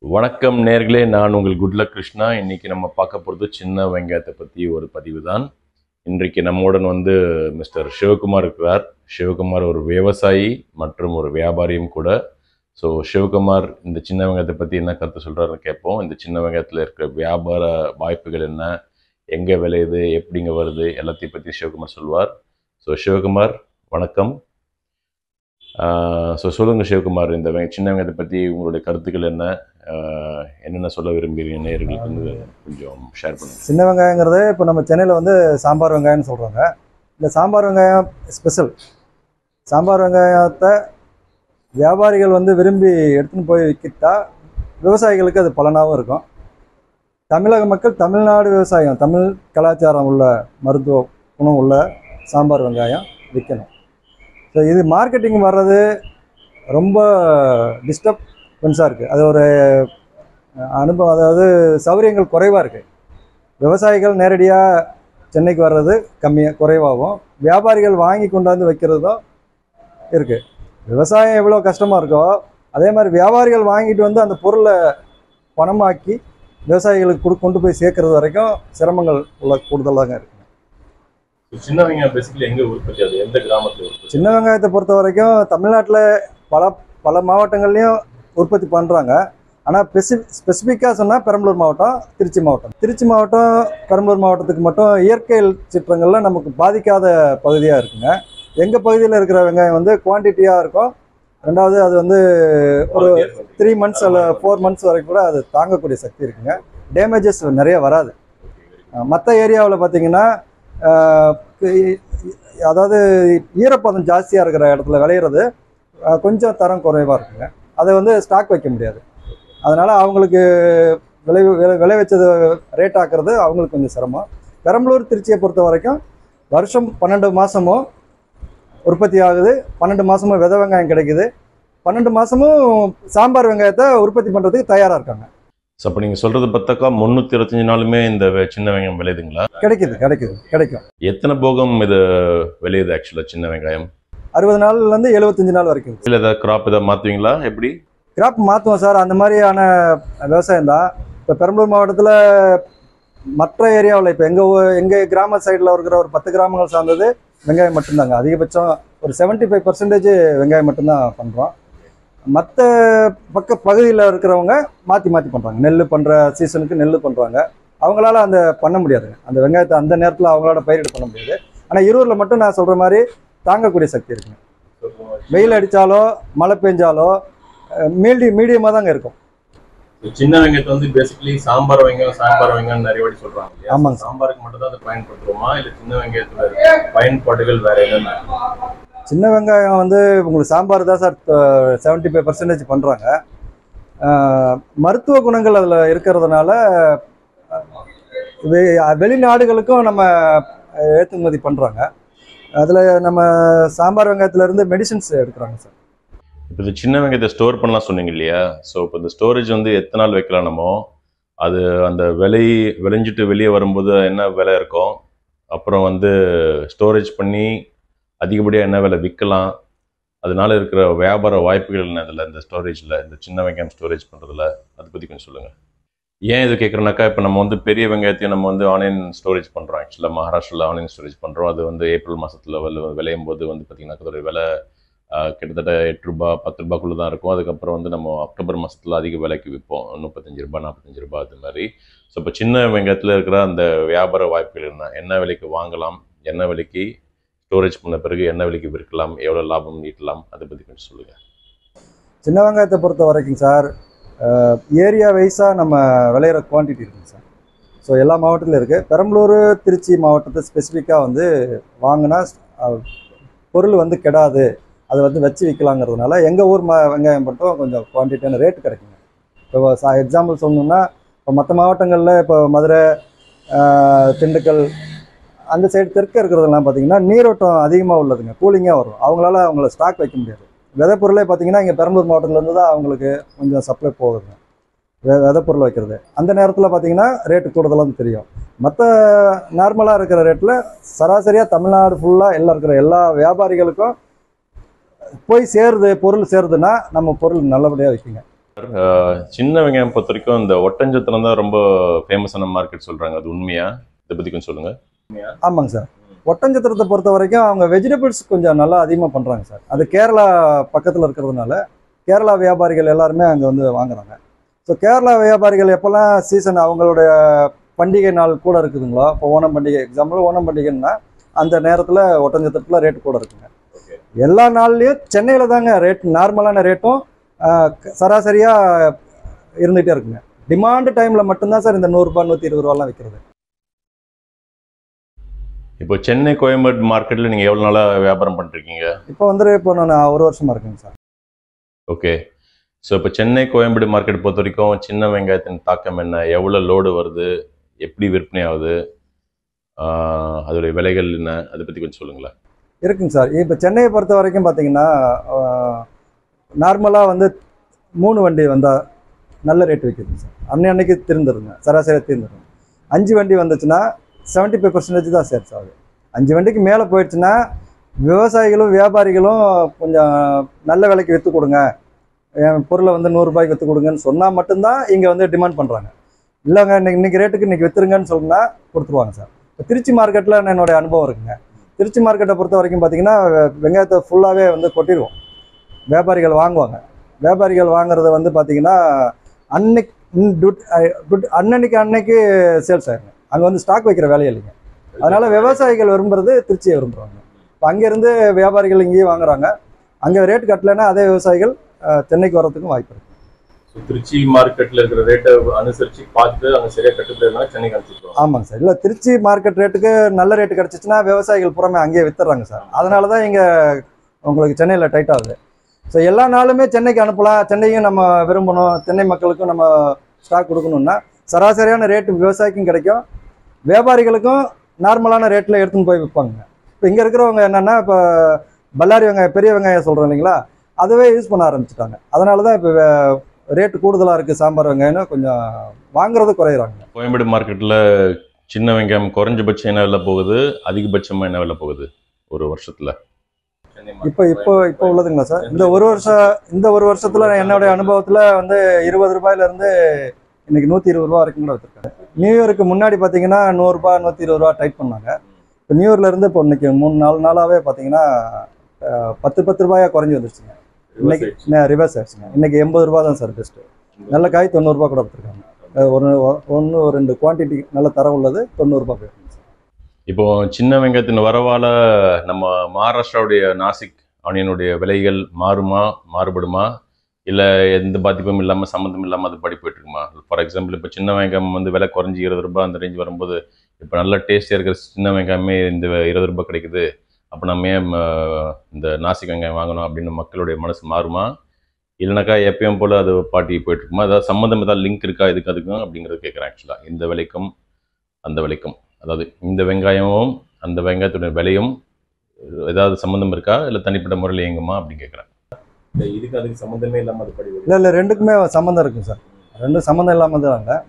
வணக்கம் நேர்களே நான் உங்கள் குட்லக் கிருஷ்ணா இன்னைக்கு நம்ம பார்க்க போகிறது சின்ன வெங்காயத்தை பற்றி ஒரு பதிவு தான் இன்றைக்கு நம்முடன் வந்து மிஸ்டர் சிவகுமார் இருக்கிறார் சிவகுமார் ஒரு விவசாயி மற்றும் ஒரு வியாபாரியும் கூட ஸோ சிவகுமார் இந்த சின்ன வெங்காயத்தை பற்றி என்ன கருத்து சொல்கிறாருன்னு கேட்போம் இந்த சின்ன வெங்காயத்தில் இருக்கிற வியாபார வாய்ப்புகள் என்ன எங்கே விளையுது எப்படிங்க வருது எல்லாத்தையும் பற்றி சிவகுமார் சொல்வார் ஸோ சிவகுமார் வணக்கம் ஸோ சொல்லுங்கள் சிவகுமார் இந்த வெ- சின்ன வெங்காயத்தை பற்றி உங்களுடைய கருத்துக்கள் என்ன ஆஹ் என்னென்ன சொல்ல விரும்புகிறீங்க நேயர்களுக்கு வந்து கொஞ்சம் ஷேர் பண்ணுங்க சின்ன வெங்காயங்கிறது இப்போ நம்ம சென்னையில் வந்து சாம்பார் வெங்காயம்னு சொல்கிறாங்க இந்த சாம்பார் வெங்காயம் ஸ்பெஷல் சாம்பார் வெங்காயத்தை வியாபாரிகள் வந்து விரும்பி எடுத்துன்னு போய் விற்கிட்டா விவசாயிகளுக்கு அது பலனாகவும் இருக்கும் தமிழக மக்கள் தமிழ்நாடு விவசாயம் தமிழ் கலாச்சாரம் உள்ள மருத்துவ குணம் உள்ள சாம்பார் வெங்காயம் விற்கணும் ஸோ இது மார்க்கெட்டிங் வர்றது ரொம்ப டிஸ்டர்பன்ஸாக இருக்குது அது ஒரு அனுபவம் அதாவது சௌகரியங்கள் குறைவாக இருக்குது விவசாயிகள் நேரடியாக சென்னைக்கு வர்றது கம்மியாக குறைவாகவும் வியாபாரிகள் வாங்கி கொண்டாந்து வைக்கிறதும் இருக்குது விவசாயம் எவ்வளோ கஷ்டமாக இருக்கோ அதே மாதிரி வியாபாரிகள் வாங்கிட்டு வந்து அந்த பொருளை பணமாக்கி விவசாயிகளுக்கு கொடு கொண்டு போய் சேர்க்கறது வரைக்கும் சிரமங்கள் உள்ள கூடுதலாக இருக்குது சின்ன வெங்காயம் பேசிக்கலி எங்கே உற்பத்தி அது எந்த கிராமத்தில் உற்பத்தி சின்ன வெங்காயத்தை பொறுத்த வரைக்கும் தமிழ்நாட்டில் பல பல மாவட்டங்கள்லையும் உற்பத்தி பண்ணுறாங்க ஆனால் ஸ்பெசி ஸ்பெசிஃபிக்காக சொன்னால் பெரம்பலூர் மாவட்டம் திருச்சி மாவட்டம் திருச்சி மாவட்டம் பெரம்பலூர் மாவட்டத்துக்கு மட்டும் இயற்கை சிற்றங்கள்ல நமக்கு பாதிக்காத பகுதியாக இருக்குங்க எங்கள் பகுதியில் இருக்கிற வெங்காயம் வந்து குவான்டிட்டியாக இருக்கும் ரெண்டாவது அது வந்து ஒரு த்ரீ மந்த்ஸ் அல்ல ஃபோர் மந்த்ஸ் வரைக்கும் கூட அது தாங்கக்கூடிய சக்தி இருக்குங்க டேமேஜஸ் நிறைய வராது மற்ற ஏரியாவில் பார்த்தீங்கன்னா அஹ், இ- அதாவது ஈரப்பதம் ஜாஸ்தியாக இருக்கிற இடத்துல விளையிறது அஹ், கொஞ்சம் தரம் குறைவாக இருக்குங்க அதை வந்து ஸ்டாக் வைக்க முடியாது அதனால் அவங்களுக்கு விளை விளை விளைவிச்சது ரேட் ஆக்குறது அவங்களுக்கு கொஞ்சம் சிரமம் பெரம்பலூர் திருச்சியை பொறுத்த வரைக்கும் வருஷம் பன்னெண்டு மாதமும் உற்பத்தி ஆகுது பன்னெண்டு மாதமும் விதை வெங்காயம் கிடைக்குது பன்னெண்டு மாதமும் சாம்பார் வெங்காயத்தை உற்பத்தி பண்ணுறதுக்கு தயாராக இருக்காங்க ஸோ அப்போ நீங்கள் சொல்கிறது பார்த்தாக்கா முந்நூற்றி இருபத்தஞ்சு நாளுமே இந்த வெ- சின்ன வெங்காயம் விளையுதுங்களா கிடைக்குது கிடைக்குது கிடைக்கும் எத்தனை போகம் இது விளையுது ஆக்சுவலாக சின்ன வெங்காயம் அறுபது நாள்லேருந்து எழுபத்தஞ்சு நாள் வரைக்கும் இல்லை ஏதாவது கிராப் ஏதாவது மாற்றுவீங்களா எப்படி கிராப் மாற்றுவோம் சார் அந்த மாதிரியான விவசாயம் தான் இப்போ பெரம்பலூர் மாவட்டத்தில் மற்ற ஏரியாவில் இப்போ எங்கள் எங்கள் கிராம சைடில் இருக்கிற ஒரு பத்து கிராமங்கள் சார்ந்தது வெங்காயம் மட்டும்தாங்க அதிகபட்சம் ஒரு 75% ஃபைவ் பர்சன்டேஜ் வெங்காயம் மட்டும்தான் பண்ணுறோம் மற்ற பக்க பகுதியில் இருக்கிறவங்க மாற்றி மாற்றி பண்ணுறாங்க நெல் பண்ணுற சீசனுக்கு நெல் பண்ணுறாங்க அவங்களால அந்த பண்ண முடியாதுங்க அந்த வெங்காயத்தை அந்த நேரத்தில் அவங்களால பயிரிடு பண்ண முடியாது ஆனால் ஈரூரில் மட்டும் நான் சொல்கிற மாதிரி தாங்கக்கூடிய சக்தி இருக்குங்க வெயில் அடித்தாலோ மழை பெஞ்சாலோ மீடி மீடியமாக தாங்க இருக்கும் சின்ன வெங்காயத்தை வந்து பேசிக்கலி சாம்பார் வெங்காயம் சாம்பார் வெங்காயம் நிறைய வாட்டி சொல்கிறாங்க இல்லையா ஆமாங்க சார். சாம்பாருக்கு மட்டும் தான் அதை பயன்படுத்துகிறோமா இல்லை சின்ன வெங்காயத்தில் பயன்பாடுகள் வேற என்னென்ன சின்ன வெங்காயம் வந்து உங்களுக்கு சாம்பார் தான் சார் செவன்ட்டி ஃபைவ் பர்சன்டேஜ் பண்ணுறாங்க மருத்துவ குணங்கள் அதில் இருக்கிறதுனால அஹ், வெ- வெளிநாடுகளுக்கும் நம்ம அஹ், ஏற்றுமதி பண்ணுறாங்க அதில் நம்ம சாம்பார் வெங்காயத்துலேருந்து மெடிசின்ஸ் எடுக்கிறாங்க சார் இப்போ இந்த சின்ன வெங்காயத்தை ஸ்டோர் பண்ணலாம் சொன்னீங்க இல்லையா ஸோ இப்போ இந்த ஸ்டோரேஜ் வந்து எத்தனை நாள் வைக்கலாம் நம்ம அது அந்த விலை விளைஞ்சிட்டு வெளியே வரும்போது என்ன விலை இருக்கும் அப்புறம் வந்து ஸ்டோரேஜ் பண்ணி அதிகப்படியாக என்ன விலை விற்கலாம் அதனால இருக்கிற வியாபார வாய்ப்புகள் என்ன இதில் இந்த ஸ்டோரேஜில் இந்த சின்ன வெங்காயம் ஸ்டோரேஜ் பண்ணுறதுல அதை பற்றி கொஞ்சம் சொல்லுங்கள் ஏன் இது கேட்குறோன்னாக்கா இப்போ நம்ம வந்து பெரிய வெங்காயத்தையும் நம்ம வந்து ஆன்லைன் ஸ்டோரேஜ் பண்ணுறோம் ஆக்சுவலாக மகாராஷ்டிராவில் ஆன்லைன் ஸ்டோரேஜ் பண்ணுறோம் அது வந்து ஏப்ரல் மாதத்தில் விளையும் போது வந்து பார்த்திங்கன்னா அதோட விலை ஆஹ் கிட்டத்தட்ட எட்டு ரூபா பத்து ரூபாய்க்குள்ள தான் இருக்கும் அதுக்கப்புறம் வந்து நம்ம அக்டோபர் மாதத்தில் அதிக விலைக்கு விற்போம் முப்பத்தஞ்சு ரூபாய் நாற்பத்தஞ்சு ரூபாய் அது மாதிரி ஸோ இப்போ சின்ன வெங்காயத்தில் இருக்கிற அந்த வியாபார வாய்ப்புகள் என்ன என்ன விலைக்கு வாங்கலாம் என்ன விலைக்கு ஸ்டோரேஜ் பண்ண பிறகு என்ன விலைக்கு விற்கலாம் எவ்வளோ லாபம் ஈட்டலாம் அதை பற்றி கொஞ்சம் சொல்லுங்கள் சின்ன வெங்காயத்தை பொறுத்த வரைக்கும் சார் ஏரியா வைஸாக நம்ம விளையிற குவான்டிட்டி இருக்குங்க சார் ஸோ எல்லா மாவட்டத்திலும் இருக்குது பெரம்பலூர் திருச்சி மாவட்டத்தை ஸ்பெசிஃபிக்காக வந்து வாங்கினா அஹ், பொருள் வந்து கெடாது அதை வந்து வச்சு விற்கலாங்கிறதுனால எங்கள் ஊர் மா வெங்காயம் மட்டும் கொஞ்சம் குவான்டிட்டியான ரேட் கிடைக்குங்க இப்போ எக்ஸாம்பிள் சொல்லணும்னா இப்போ மற்ற மாவட்டங்களில் இப்போ மதுரை அஹ், திண்டுக்கல் அந்த சைடு தெற்க இருக்கிறதெல்லாம் பார்த்தீங்கன்னா நீரோட்டம் அதிகமாக உள்ளதுங்க கூலிங்காக வரும் அவங்களால அவங்கள ஸ்டாக் வைக்க முடியாது விதை பொருளே பார்த்தீங்கன்னா இங்கே பெரம்பலூர் மாவட்டத்துலேருந்து தான் அவங்களுக்கு கொஞ்சம் சப்ளை போகுதுங்க வெ விதை பொருள் வைக்கிறது அந்த நேரத்தில் பார்த்தீங்கன்னா ரேட்டு கூடுதலாக தெரியும் மற்ற நார்மலாக இருக்கிற ரேட்டில் சராசரியாக தமிழ்நாடு ஃபுல்லாக எல்லாம் இருக்கிற எல்லா வியாபாரிகளுக்கும் போய் சேருது பொருள் சேருதுன்னா நம்ம பொருள் நல்லபடியாக விற்குங்க ஆஹ் சின்ன வெங்காயம் பொறுத்த வரைக்கும் இந்த ஒட்டஞ்சத்திரம் தான் ரொம்ப ஃபேமஸான மார்க்கெட் சொல்றாங்க அது உண்மையா இதை பத்தி கொஞ்சம் சொல்லுங்க ஆமாங்க சார் ஒட்டஞ்சத்திரத்தை பொறுத்த வரைக்கும் அவங்க வெஜிடபிள்ஸ் கொஞ்சம் நல்லா அதிகமாக பண்ணுறாங்க சார் அது கேரளா பக்கத்தில் இருக்கிறதுனால கேரளா வியாபாரிகள் எல்லாருமே அங்கே வந்து வாங்குறாங்க ஸோ கேரளா வியாபாரிகள் எப்போல்லாம் சீசன் அவங்களுடைய பண்டிகை நாள் கூட இருக்குதுங்களோ இப்போ ஓணம் பண்டிகை எக்ஸாம்பிள் ஓணம் பண்டிகைன்னா அந்த நேரத்தில் ஒட்டஞ்சத்திரத்தில் ரேட் கூட இருக்குங்க Okay. எல்லா நாள்லேயும் சென்னையில் தாங்க ரேட் நார்மலான ரேட்டும் சராசரியாக இருந்துகிட்டே இருக்குங்க டிமாண்ட் டைமில் மட்டும்தான் சார் இந்த நூறுரூபா நூற்றி இருபது ரூபாலாம் விற்கிறது இப்போ சென்னை கோயம்பேடு மார்க்கெட்ல நீங்க எவ்வளவு நாளா வியாபாரம் பண்ணிருக்கீங்க இப்போ வந்து இப்போ நான் ஒரு வருஷமா இருக்குங்க சார் ஓகே ஸோ இப்போ சென்னை கோயம்பேடு மார்க்கெட் பொறுத்த வரைக்கும் சின்ன வெங்காயத்தின் தாக்கம் என்ன எவ்வளோ லோடு வருது எப்படி விற்பனை ஆகுது ஆஹ் அதோடைய விலைகள் என்ன அதை பற்றி கொஞ்சம் சொல்லுங்களேன் இருக்குங்க சார் இப்போ சென்னையை பொறுத்த வரைக்கும் பார்த்தீங்கன்னா நார்மலாக வந்து மூணு வண்டி வந்தால் நல்ல ரேட் விற்கிதுங்க சார் அன்னை அன்னைக்கு திருந்துருங்க சராசரியாக திருந்துருங்க அஞ்சு வண்டி வந்துச்சுன்னா செவன்ட்டி ஃபைவ் பர்சன்டேஜ் தான் சேல்ஸ் ஆகுது அஞ்சு வண்டிக்கு மேலே போயிடுச்சுன்னா விவசாயிகளும் வியாபாரிகளும் கொஞ்சம் நல்ல விலைக்கு விற்று கொடுங்க என் பொருளை வந்து நூறுரூபாய்க்கு விற்று கொடுங்கன்னு சொன்னால் மட்டும்தான் இங்கே வந்து டிமாண்ட் பண்ணுறாங்க இல்லைங்க இன்னைக்கு இன்னைக்கு ரேட்டுக்கு இன்னைக்கு விற்றுருங்கன்னு சொன்னால் கொடுத்துருவாங்க சார் இப்போ திருச்சி மார்க்கெட்டில் என்னோட அனுபவம் இருக்குங்க திருச்சி மார்க்கெட்டை பொறுத்த வரைக்கும் பார்த்தீங்கன்னா வெ- வெங்காயத்தை ஃபுல்லாகவே வந்து கொட்டிடுவோம் வியாபாரிகள் வாங்குவாங்க வியாபாரிகள் வாங்குறத வந்து பார்த்தீங்கன்னா அன்னைக்கு இன் டுட்- அஹ் டுட்- அன்னன்னைக்கு அன்னைக்கு சேல்ஸ் ஆயிருங்க அங்கே வந்து ஸ்டாக் வைக்கிற வேலையே இல்லைங்க அதனால விவசாயிகள் விரும்புறது திருச்சியை விரும்புகிறாங்க இப்போ அங்கேருந்து வியாபாரிகள் இங்கேயே வாங்குறாங்க அங்கே ரேட் கட்டலைன்னா அதே விவசாயிகள் அஹ், சென்னைக்கு வர்றதுக்கும் வாய்ப்பு இருக்கு திருச்சி மார்க்கெட்ல இருக்கிற ரேட்டை அனுசரிச்சு பார்த்து அங்கே சரியா கட்டுப்படுறதுனால சென்னைக்கு அனுப்பிச்சிருக்கோம் ஆமாங்க சார் இல்லை திருச்சி மார்க்கெட் ரேட்டுக்கு நல்ல ரேட்டு கிடச்சிச்சின்னா விவசாயிகள் புறமே அங்கேயே வித்துறாங்க சார் அதனால தான் இங்கே உங்களுக்கு சென்னையில் டைட் ஆகுது ஸோ எல்லா நாளுமே சென்னைக்கு அனுப்பலாம் சென்னையும் நம்ம விரும்பணும் சென்னை மக்களுக்கும் நம்ம ஸ்டாக் கொடுக்கணும்னா சராசரியான ரேட்டு விவசாயிக்கும் கிடைக்கும் வியாபாரிகளுக்கும் நார்மலான ரேட்டில் எடுத்துன்னு போய் விற்பாங்க இப்போ இங்கே இருக்கிறவங்க என்னென்னா இப்போ பல்லாரி வெங்காயம் பெரிய வெங்காயம் சொல்கிறோம் இல்லைங்களா அதுவே யூஸ் பண்ண ஆரம்பிச்சிட்டாங்க அதனால தான் இப்போ ரேட்டு கூடுதலாக இருக்குது சாம்பார் வெங்காயம்னு கொஞ்சம் வாங்குறது குறையிறாங்க கோயம்பேடு மார்க்கெட்ல சின்ன வெங்காயம் குறைஞ்சபட்சம் என்ன விலை போகுது அதிகபட்சமா என்ன விலை போகுது ஒரு வருஷத்துல இப்போ இப்போ இப்போ உள்ளதுங்களா சார் இந்த ஒரு வருஷம் இந்த ஒரு வருஷத்துல என்னுடைய அனுபவத்துல வந்து இருபது ரூபாயில இருந்து இன்னைக்கு நூத்தி இருபது ரூபா வரைக்கும் கூட வச்சிருக்காங்க நியூ இயருக்கு முன்னாடி பாத்தீங்கன்னா நூறுரூபா நூத்தி இருபது ரூபா டைட் பண்ணாங்க இப்போ நியூ இயர்ல இருந்து இப்போ இன்னைக்கு மூணு நாலு நாளாவே பாத்தீங்கன்னா அஹ், பத்து பத்து ரூபாயா குறைஞ்சி வந்துருச்சுங்க இன்னைக்கு ரிவர்ஸ் ஆயிடுச்சுங்க இன்னைக்கு எண்பது ரூபா தான் சார் பெஸ்ட் நல்ல காய் தொண்ணூறுரூபா கூட கொடுத்துருக்காங்க அஹ், ஒரு ஒன்று ஒரு ரெண்டு குவான்டிட்டி நல்ல தரம் உள்ளது தொண்ணூறுரூபா போயிருக்குங்க சார் இப்போ சின்ன வெங்காயத்தின் வரவால நம்ம மகாராஷ்டிராவுடைய நாசிக் ஆனியனுடைய விலைகள் மாறுமா மாறுபடுமா இல்லை எந்த பாதிப்பும் இல்லாமல் சம்மந்தம் இல்லாமல் அது படி போயிட்டு இருக்குமா ஃபார் எக்ஸாம்பிள் இப்போ சின்ன வெங்காயம் வந்து விலை குறைஞ்சி இருபது ரூபாய் அந்த ரேஞ்ச் வரும்போது இப்போ நல்ல டேஸ்டியாக இருக்கிற சின்ன வெங்காயமே இந்த இருபது ரூபாய் கிடைக்குது அப்போ நம்ம ஏன் ம, இந்த நாசிக் வெங்காயம் வாங்கணும் அப்படின்னு மக்களுடைய மனசு மாறுமா இல்லைனாக்கா எப்பயும் போல் அது பாட்டி போயிட்டு இருக்குமா அதாவது சம்மந்தம் ஏதாவது லிங்க் இருக்கா இதுக்கு அதுக்கும் அப்படிங்கிறது கேட்குறேன் ஆக்சுவலாக இந்த விலைக்கும் அந்த விலைக்கும் அதாவது இந்த வெங்காயமும் அந்த வெங்காயத்துடைய விலையும் ஏதாவது சம்மந்தம் இருக்கா இல்லை தனிப்பட்ட முறையில் இயங்குமா அப்படின்னு கேட்குறேன் இதுக்கு அதுக்கு சம்மந்தமே இல்லாமல் அது படி இல்லை இல்லை ரெண்டுக்குமே சம்மந்தம் இருக்குங்க சார் ரெண்டும் சம்மந்தம் இல்லாமல் தான் இல்லை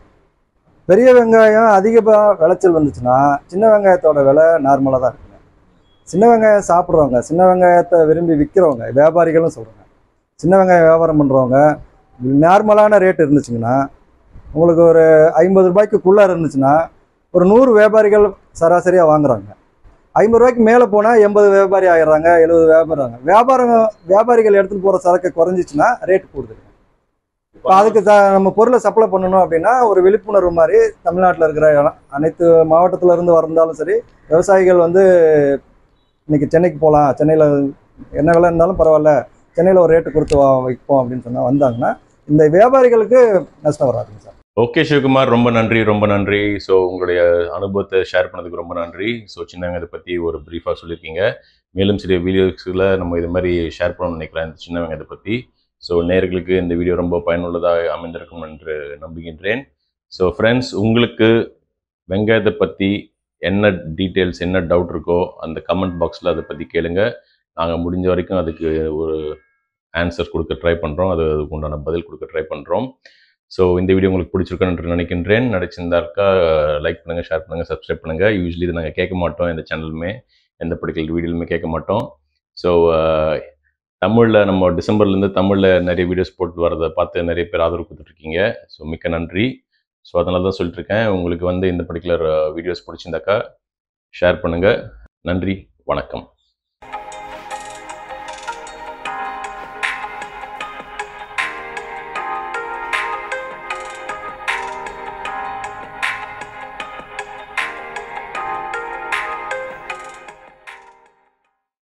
பெரிய வெங்காயம் அதிக விளைச்சல் வந்துச்சுன்னா சின்ன வெங்காயத்தோட விலை நார்மலாக தான் இருக்குங்க சின்ன வெங்காயம் சாப்பிட்றவங்க சின்ன வெங்காயத்தை விரும்பி விற்கிறவங்க வியாபாரிகளும் சொல்கிறாங்க சின்ன வெங்காயம் வியாபாரம் பண்ணுறவங்க நார்மலான ரேட் இருந்துச்சுங்கன்னா உங்களுக்கு ஒரு ஐம்பது ரூபாய்க்குள்ளே இருந்துச்சுன்னா ஒரு நூறு வியாபாரிகள் சராசரியாக வாங்குறாங்க ஐம்பது ரூபாய்க்கு மேலே போனால் எண்பது வியாபாரி ஆயிடுறாங்க எழுபது வியாபாரி ஆகிறாங்க வியாபாரம் வியாபாரிகள் எடுத்துகிட்டு போகிற சரக்கு குறைஞ்சிச்சுன்னா ரேட் கூடுதல் இப்போ அதுக்கு த நம்ம பொருளை சப்ளை பண்ணணும் அப்படின்னா ஒரு விழிப்புணர்வு மாதிரி தமிழ்நாட்டில் இருக்கிற அன- அனைத்து மாவட்டத்துல இருந்து வந்தாலும் சரி விவசாயிகள் வந்து இன்னைக்கு சென்னைக்கு போகலாம் சென்னையில் என்ன விலை இருந்தாலும் பரவாயில்ல சென்னையில் ஒரு ரேட்டு கொடுத்து வா வைப்போம் அப்படின்னு சொன்னால் வந்தாங்கன்னா இந்த வியாபாரிகளுக்கு நஷ்டம் வராதுங்க சார் ஓகே சிவகுமார் ரொம்ப நன்றி ரொம்ப நன்றி ஸோ உங்களுடைய அனுபவத்தை ஷேர் பண்ணதுக்கு ரொம்ப நன்றி ஸோ சின்ன வெங்காயத்தை பற்றி ஒரு ப்ரீஃபாக சொல்லியிருக்கீங்க மேலும் சில வீடியோஸில் நம்ம இது மாதிரி ஷேர் பண்ணணும்னு நினைக்கிறேன் இந்த சின்ன வெங்காயத்தை பற்றி ஸோ நேயர்களுக்கு இந்த வீடியோ ரொம்ப பயனுள்ளதாக அமைந்திருக்கும் என்று நம்புகின்றேன் ஸோ ஃப்ரெண்ட்ஸ் உங்களுக்கு வெங்காயத்தை பற்றி என்ன டீட்டெயில்ஸ் என்ன டவுட் இருக்கோ அந்த கமெண்ட் பாக்ஸில் அதை பற்றி கேளுங்க நாங்கள் முடிஞ்ச வரைக்கும் அதுக்கு ஒரு ஆன்சர் கொடுக்க ட்ரை பண்ணுறோம் அது அதுக்கு உண்டான பதில் கொடுக்க ட்ரை பண்ணுறோம் ஸோ இந்த வீடியோ உங்களுக்கு பிடிச்சிருக்குன்னு என்று நினைக்கின்றேன் நடிச்சிருந்தாக்கா லைக் பண்ணுங்கள் ஷேர் பண்ணுங்கள் சப்ஸ்கிரைப் பண்ணுங்கள் யூஸ்வலி இது நாங்கள் கேட்க மாட்டோம் எந்த சேனலுமே எந்த பர்டிகுலர் வீடியோலுமே கேட்க மாட்டோம் ஸோ தமிழில் நம்ம டிசம்பர்லேருந்து தமிழில் நிறைய வீடியோஸ் போட்டு வரதை பார்த்து நிறைய பேர் ஆதரவு கொடுத்துட்ருக்கீங்க ஸோ மிக்க நன்றி ஸோ அதனால தான் சொல்லிட்டு இருக்கேன் உங்களுக்கு வந்து இந்த பர்டிகுலர் வீடியோஸ் பிடிச்சிருந்தாக்கா ஷேர் பண்ணுங்கள் நன்றி வணக்கம்